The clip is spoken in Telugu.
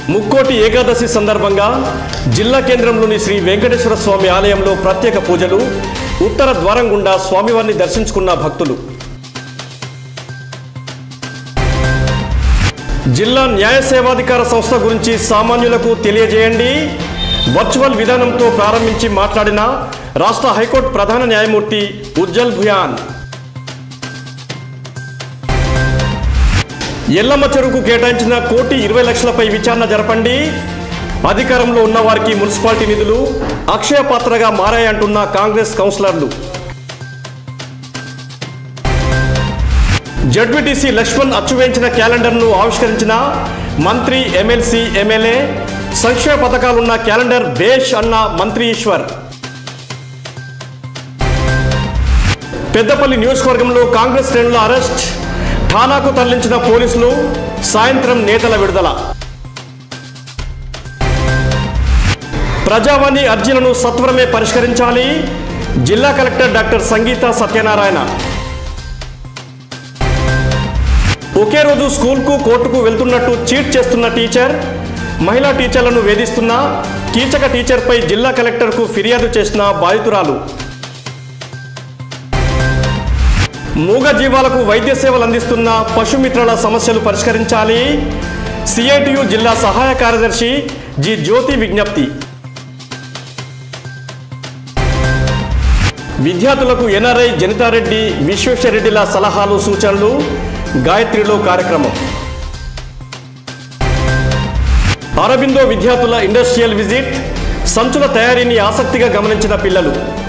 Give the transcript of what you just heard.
ముక్కోటి ఏకాదశి సందర్భంగా జిల్లా కేంద్రంలోని శ్రీ వెంకటేశ్వర స్వామి ఆలయంలో ప్రత్యేక పూజలు ఉత్తర ద్వారం గుండా స్వామివారిని దర్శించుకున్న భక్తులు జిల్లా న్యాయ సేవాధికార సంస్థ గురించి సామాన్యులకు తెలియజేయండి వర్చువల్ విధానంతో ప్రారంభించి మాట్లాడిన రాష్ట్ర హైకోర్టు ప్రధాన న్యాయమూర్తి ఉజ్జల్ భుయాన్ ఎల్లమ్మ చెరువుకు కేటాయించిన కోటి ఇరవై లక్షలపై విచారణ జరపండి అధికారంలో ఉన్న వారికి మున్సిపాలిటీ నిధులు అక్షయ పాత్రగా మారాయంటున్న కాంగ్రెస్ కౌన్సిలర్లు జడ్విటిసి లక్ష్మణ్ అచ్చువేయించిన క్యాలెండర్ను ఆవిష్కరించిన మంత్రి ఎమ్మెల్సీ ఎమ్మెల్యే సంక్షేమ పథకాలున్న క్యాలెండర్ బేష్ అన్న మంత్రి ఈశ్వర్ పెద్దపల్లి నియోజకవర్గంలో కాంగ్రెస్ శ్రేణుల అరెస్ట్ ఠానాకు తరలించిన పోలీసులు సాయంత్రం నేతల విడుదల ప్రజావాణి అర్జీలను సత్వరమే పరిష్కరించాలి జిల్లా కలెక్టర్ డాక్టర్ సంగీత సత్యనారాయణ ఒకే రోజు స్కూల్కు కోర్టుకు వెళ్తున్నట్టు చీట్ చేస్తున్న టీచర్ మహిళా టీచర్లను వేధిస్తున్న కీచక టీచర్పై జిల్లా కలెక్టర్కు ఫిర్యాదు చేసిన బాధితురాలు మూగ జీవాలకు వైద్య సేవలు అందిస్తున్న పశుమిత్రుల సమస్యలు పరిష్కరించాలి సిఐటియు జిల్లా సహాయ కార్యదర్శి జి జ్యోతి విజ్ఞప్తి విద్యార్థులకు ఎన్ఆర్ఐ జనితారెడ్డి విశ్వేశ్వరరెడ్డిల సలహాలు సూచనలు గాయత్రిలో కార్యక్రమం అరబిందో విద్యార్థుల ఇండస్ట్రియల్ విజిట్ సంచుల తయారీని ఆసక్తిగా గమనించిన పిల్లలు